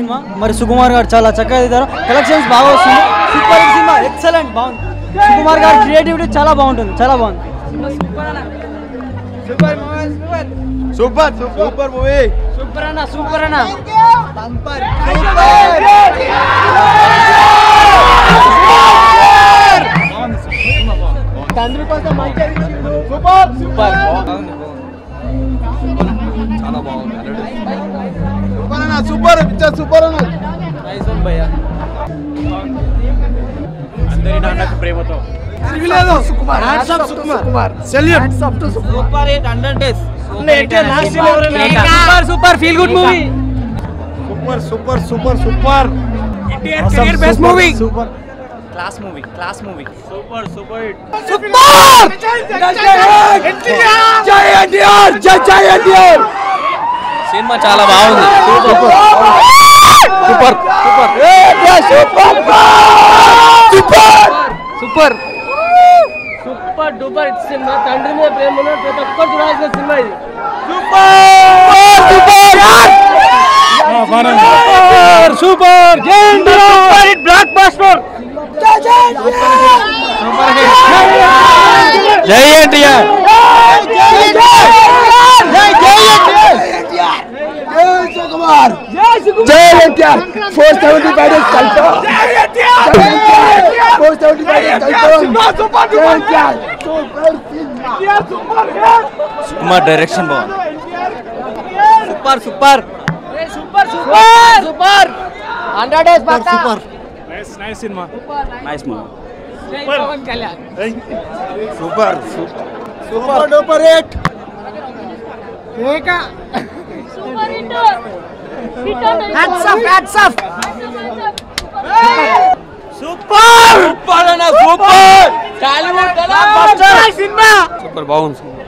cinema మరి సుకుమార్ గారు చాలా చక్కగా తీశారు కలెక్షన్స్ బాగా వస్తుంది సూపర్ హిట్ సినిమా ఎక్సలెంట్ బాగుంది సుకుమార్ గారి క్రియేటివిటీ చాలా బాగుంటుంది చాలా బాగుంది సూపర్ సూపర్ మూవీ సూపర్ అన్న సూపర్ అన్న చాలా బాగుంది సూపర్ అన్న సూపర్ పిక్చర్ సూపర్ అన్న అందరి నాన్నకు ప్రేమతో లేదు Sukumar hands off Sukumar salute super hit hundred days super super feel good movie super super super super career best movie super class movie class movie super super hit జై ఎన్టీఆర్ జై జై ఎన్టీఆర్ సినిమా చాలా బాగుంది super super super super super super duper hit సినిమా తండ్రి మీద ప్రేమ ఉన్న ప్రతి ఒక్కరు చూడాల్సిన సినిమా ఇది సూపర్ సూపర్ జై ఎన్టీఆర్ బ్లాక్ బస్టర్ జై ఎన్టీఆర్ జై NTR four seventy five days కల్పం ఫోర్ సెవెంటీ ఫైవ్ డేస్ కల్పం జై ఎన్టీఆర్ సుకుమార్ డైరెక్షన్ బాగుంది super super super super super hundred days super nice movie Pavan Kalyan super super duper hit super hit hit అన్న hats off hats off super super అన్న super super బాగుంది